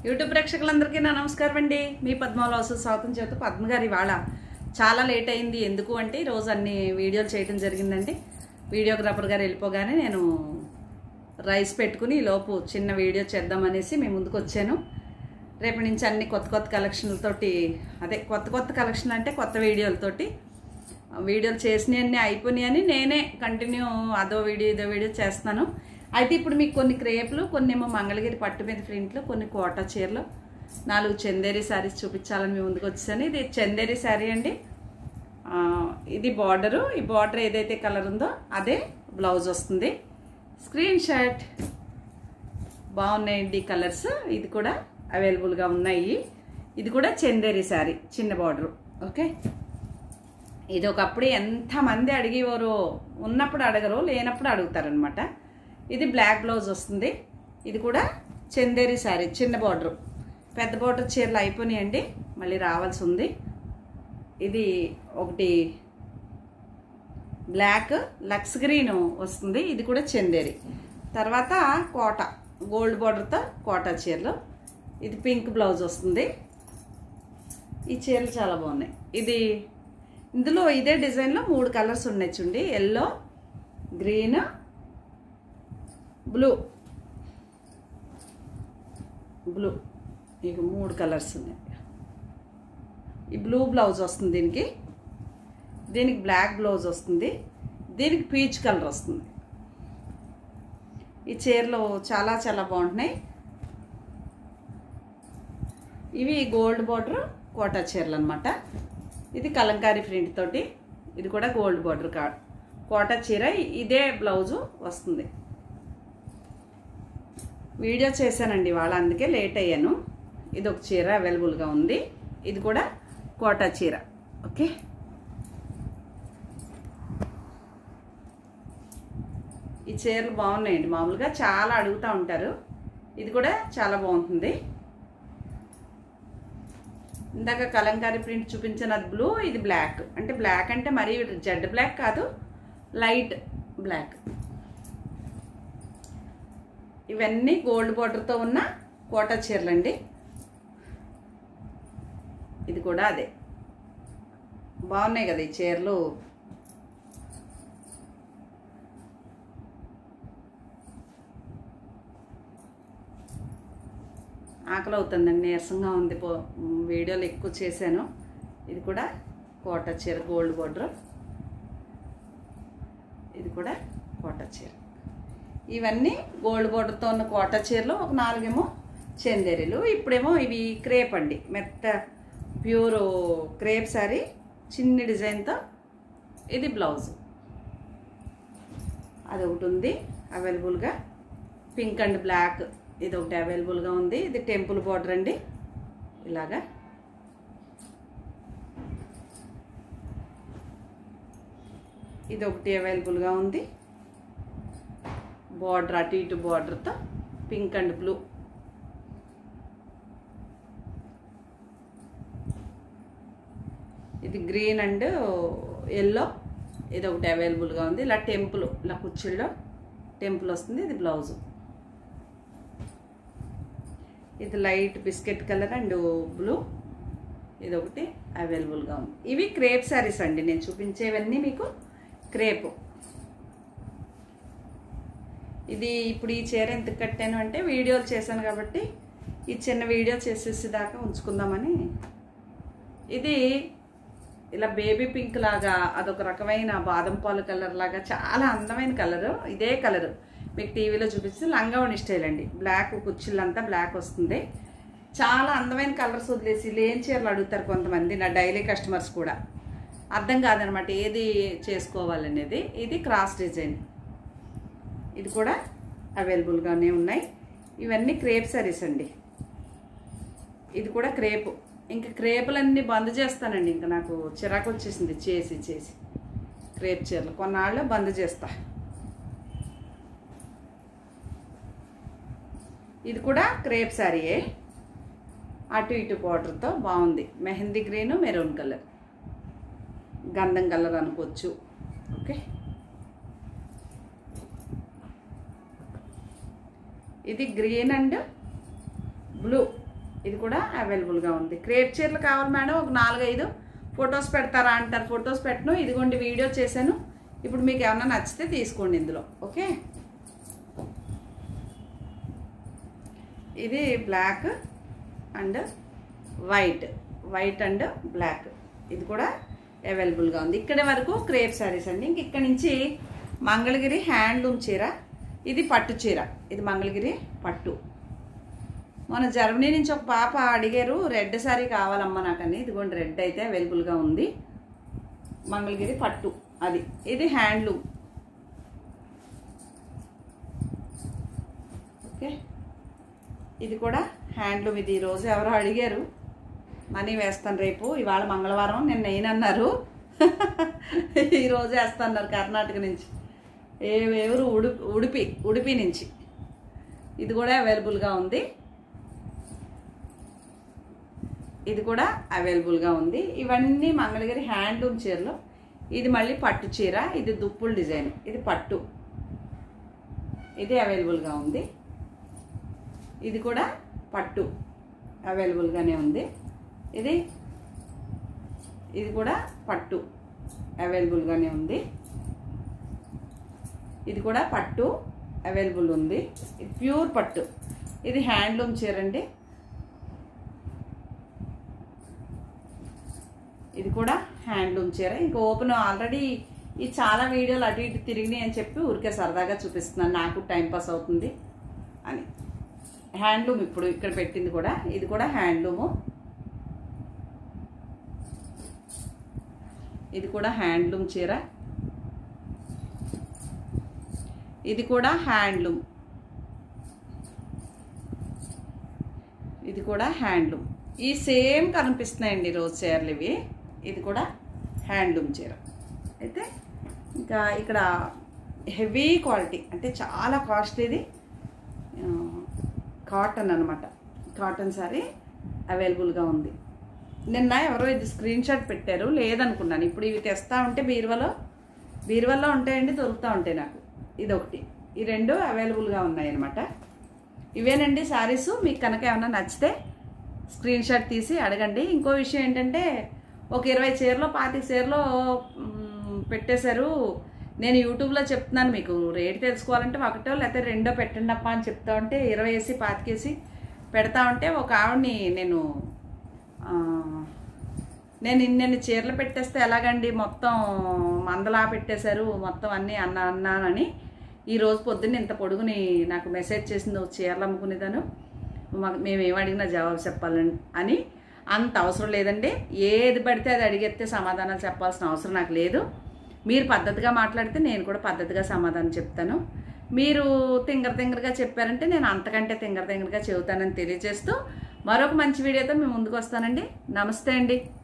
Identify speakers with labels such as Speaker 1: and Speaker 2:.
Speaker 1: YouTube ప్రేక్షకులందరికీ నా నమస్కారం అండి మీ పద్మావసు స్వాగతం చేత పద్మ గారి ఇవాళ చాలా లేట్ అయింది ఎందుకు అంటే ఈరోజు అన్ని వీడియోలు చేయడం జరిగిందండి వీడియోగ్రాఫర్ గారు వెళ్ళిపోగానే నేను రైస్ పెట్టుకుని ఈ లోపు చిన్న వీడియో చేద్దామనేసి మీ ముందుకు వచ్చాను రేపటి నుంచి అన్ని కొత్త కొత్త కలెక్షన్లతోటి అదే కొత్త కొత్త కలెక్షన్ అంటే కొత్త వీడియోలతోటి వీడియోలు చేసినవన్నీ అయిపోయినాయని నేనే కంటిన్యూ అదో వీడియో ఇదో వీడియో చేస్తున్నాను అయితే ఇప్పుడు మీకు కొన్ని క్రేపులు కొన్ని ఏమో మంగళగిరి పట్టు మీద ప్రింట్లు కొన్ని కోటా చీరలు నాలుగు చందేరి శారీస్ చూపించాలని మీ ముందుకు వచ్చాను ఇది చందేరి శారీ అండి ఆ, ఇది బార్డరు ఈ బార్డర్ ఏదైతే కలర్ ఉందో అదే బ్లౌజ్ వస్తుంది స్క్రీన్ షాట్ బాగున్నాయండి కలర్స్ ఇది కూడా అవైలబుల్గా ఉన్నాయి ఇది కూడా చందేరి శారీ చిన్న బార్డరు ఓకే ఇది ఒకప్పుడు ఎంతమంది అడిగేవారో ఉన్నప్పుడు అడగరు లేనప్పుడు అడుగుతారనమాట ఇది బ్లాక్ బ్లౌజ్ వస్తుంది ఇది కూడా చందేరి శారీ చిన్న బార్డరు పెద్ద బార్డర్ చీరలు అయిపోయినాయండి మళ్ళీ రావాల్సి ఉంది ఇది ఒకటి బ్లాక్ లక్స్ గ్రీన్ వస్తుంది ఇది కూడా చందేరి తర్వాత కోట గోల్డ్ బార్డర్తో కోటా చీరలు ఇది పింక్ బ్లౌజ్ వస్తుంది ఈ చీరలు చాలా బాగున్నాయి ఇది ఇందులో ఇదే డిజైన్లో మూడు కలర్స్ ఉన్నాయి చూడండి ఎల్లో గ్రీన్ బ్లూ బ్లూ ఇక మూడు కలర్స్ ఉన్నాయి ఈ బ్లూ బ్లౌజ్ వస్తుంది దీనికి దీనికి బ్లాక్ బ్లౌజ్ వస్తుంది దీనికి పీచ్ కలర్ వస్తుంది ఈ చీరలు చాలా చాలా బాగుంటున్నాయి ఇవి గోల్డ్ బార్డర్ కోటా చీరలు అనమాట ఇది కలంకారీ ప్రింట్ తోటి ఇది కూడా గోల్డ్ బార్డర్ కా కోటా చీర ఇదే బ్లౌజు వస్తుంది వీడియో చేశానండి వాళ్ళ అందుకే లేట్ అయ్యాను ఇది ఒక చీర అవైలబుల్గా ఉంది ఇది కూడా కోటా చీర ఓకే ఈ చీరలు బాగున్నాయండి మామూలుగా చాలా అడుగుతూ ఉంటారు ఇది కూడా చాలా బాగుంటుంది ఇందాక కలంకారీ ప్రింట్ చూపించిన బ్లూ ఇది బ్లాక్ అంటే బ్లాక్ అంటే మరీ జెడ్ బ్లాక్ కాదు లైట్ బ్లాక్ ఇవన్నీ గోల్డ్ బార్డర్తో ఉన్న కోటా చీరలండి ఇది కూడా అదే బాగున్నాయి కదా ఈ చీరలు ఆకలి అవుతుందండి నీరసంగా ఉంది పో వీడియోలు ఎక్కువ చేశాను ఇది కూడా కోట చీర గోల్డ్ బార్డర్ ఇది కూడా కోట చీర ఇవన్నీ గోల్డ్ బార్డర్తో ఉన్న కోట చీరలు ఒక నాలుగేమో చందేరీలు ఇప్పుడేమో ఇవి క్రేప్ అండి మెత్త ప్యూర్ క్రేప్ శారీ చిన్ని డిజైన్తో ఇది బ్లౌజ్ అది ఒకటి ఉంది అవైలబుల్గా పింక్ అండ్ బ్లాక్ ఇది ఒకటి అవైలబుల్గా ఉంది ఇది టెంపుల్ బార్డర్ అండి ఇలాగా ఇది ఒకటి అవైలబుల్గా ఉంది బార్డర్ అటు ఇటు బార్డర్తో పింక్ అండ్ బ్లూ ఇది గ్రీన్ అండ్ ఎల్లో ఇది ఒకటి అవైలబుల్గా ఉంది ఇలా టెంపుల్ ఇలా కుర్చీల్లో టెంపుల్ వస్తుంది ఇది బ్లౌజు ఇది light biscuit colour and blue ఇది ఒకటి అవైలబుల్గా ఉంది ఇవి క్రేప్ శారీస్ అండి నేను చూపించేవన్నీ మీకు క్రేప్ ఇది ఇప్పుడు ఈ చీర ఎందుకు కట్టాను అంటే వీడియోలు చేశాను కాబట్టి ఈ చిన్న వీడియో చేసేసి దాకా ఉంచుకుందామని ఇది ఇలా బేబీ పింక్ లాగా అదొక రకమైన బాదం పాలు కలర్ లాగా చాలా అందమైన కలరు ఇదే కలరు మీకు టీవీలో చూపిస్తే లంగావణి స్టైల్ అండి బ్లాక్ కుర్చీలంతా బ్లాక్ వస్తుంది చాలా అందమైన కలర్స్ వదిలేసి లేని చీరలు అడుగుతారు కొంతమంది నా డైలీ కస్టమర్స్ కూడా అర్థం కాదనమాట ఏది చేసుకోవాలనేది ఇది క్రాస్ డిజైన్ ఇది కూడా అవైలబుల్గానే ఉన్నాయి ఇవన్నీ క్రేప్ సారీస్ అండి ఇది కూడా క్రేపు ఇంకా క్రేపులన్నీ బంద్ చేస్తానండి ఇంకా నాకు చిరాకు వచ్చేసింది చేసి చేసి క్రేప్ చీరలు కొన్నాళ్ళు బంద్ చేస్తా ఇది కూడా క్రేప్ శారీయే అటు ఇటు బార్డర్తో బాగుంది మెహందీ గ్రీన్ మెరూన్ కలర్ గంధం కలర్ అనుకోవచ్చు ఓకే ఇది గ్రీన్ అండ్ బ్లూ ఇది కూడా అవైలబుల్గా ఉంది క్రేప్ చీరలు కావాలి మేడం ఒక నాలుగైదు ఫొటోస్ పెడతారా అంటారు ఫొటోస్ పెట్టను ఇదిగోండి వీడియో చేశాను ఇప్పుడు మీకు ఏమన్నా నచ్చితే తీసుకోండి ఇందులో ఓకే ఇది black and white white and black ఇది కూడా అవైలబుల్గా ఉంది ఇక్కడి వరకు క్రేప్ శారీస్ అండి ఇంక ఇక్కడ నుంచి మంగళగిరి హ్యాండ్లూమ్ చీర ఇది పట్టు చీర ఇది మంగళగిరి పట్టు మన జర్మనీ నుంచి ఒక పాప అడిగారు రెడ్ శారీ కావాలమ్మా నాకని ఇదిగోండి రెడ్ అయితే అవైలబుల్గా ఉంది మంగళగిరి పట్టు అది ఇది హ్యాండ్లూమ్ ఓకే ఇది కూడా హ్యాండ్లూమ్ ఇది ఈరోజు ఎవరో అడిగారు మనీ వేస్తాను రేపు ఇవాళ మంగళవారం నిన్న నేనన్నారు ఈరోజు వేస్తాన్నారు కర్ణాటక నుంచి ఏ ఎవరు ఉడుపి ఉడిపి ఉడిపి నుంచి ఇది కూడా అవైలబుల్గా ఉంది ఇది కూడా అవైలబుల్గా ఉంది ఇవన్నీ మంగళగిరి హ్యాండ్లూమ్ చీరలు ఇది మళ్ళీ పట్టు చీర ఇది దుప్పుల డిజైన్ ఇది పట్టు ఇది అవైలబుల్గా ఉంది ఇది కూడా పట్టు అవైలబుల్గానే ఉంది ఇది ఇది కూడా పట్టు అవైలబుల్గానే ఉంది ఇది కూడా పట్టు అవైలబుల్ ఉంది ఇది ప్యూర్ పట్టు ఇది హ్యాండ్లూమ్ చీర అండి ఇది కూడా హ్యాండ్లూమ్ చీర ఇంకా ఓపెన్ ఆల్రెడీ ఈ చాలా వీడియోలు అటు ఇటు తిరిగినాయి అని చెప్పి ఊరికే సరదాగా చూపిస్తున్నాను నాకు టైం పాస్ అవుతుంది అని హ్యాండ్లూమ్ ఇప్పుడు ఇక్కడ పెట్టింది కూడా ఇది కూడా హ్యాండ్లూము ఇది కూడా హ్యాండ్లూమ్ చీర ఇది కూడా హ్యాండ్లూమ్ ఇది కూడా హ్యాండ్లూమ్ ఈ సేమ్ కనిపిస్తున్నాయండి రోజు చీరలు ఇవి ఇది కూడా హ్యాండ్లూమ్ చీర అయితే ఇంకా ఇక్కడ హెవీ క్వాలిటీ అంటే చాలా కాస్ట్లీది కాటన్ అనమాట కాటన్ సారీ అవైలబుల్గా ఉంది నిన్న ఎవరో ఇది స్క్రీన్ షాట్ పెట్టారు లేదనుకున్నాను ఇప్పుడు ఇవి తెస్తా ఉంటే బీరువాలో బీరువాలో ఉంటాయండి దొరుకుతూ ఉంటాయి నాకు ఇది ఒకటి ఈ రెండు అవైలబుల్గా ఉన్నాయి అనమాట ఇవేనండి శారీస్ మీకు కనుక ఏమైనా నచ్చితే స్క్రీన్ షాట్ తీసి అడగండి ఇంకో విషయం ఏంటంటే ఒక ఇరవై చీరలో పాతిక చీరలో మ్, పెట్టేశారు నేను యూట్యూబ్లో చెప్తున్నాను మీకు రేట్ తెలుసుకోవాలంటే ఒకటో లేకపోతే రెండో పెట్టండి అప్ప అని చెప్తా ఉంటే ఇరవై వేసి పాతికేసి పెడతా ఉంటే ఒక ఆవిడని నేను ఆ, నేను ఇన్నెన్ని చీరలు పెట్టేస్తే ఎలాగండి మొత్తం మందలా పెట్టేశారు మొత్తం అన్నీ అన్న అన్నానని ఈ రోజు పొద్దున్న ఇంత పొడుగుని నాకు మెసేజ్ చేసింది "ఓ చీరలు అమ్ముకునేదాను మాకు మేము ఏం అడిగినా జవాబు చెప్పాలని అని అంత అవసరం లేదండి ఏది పడితే అది అడిగేస్తే సమాధానాలు చెప్పాల్సిన అవసరం నాకు లేదు మీరు పద్ధతిగా మాట్లాడితే నేను కూడా పద్ధతిగా సమాధానం చెప్తాను మీరు తింగర తింగరగా చెప్పారంటే నేను అంతకంటే తింగర తింగరగా చెబుతానని తెలియజేస్తూ మరొక మంచి వీడియోతో మేము ముందుకు వస్తానండి నమస్తే అండి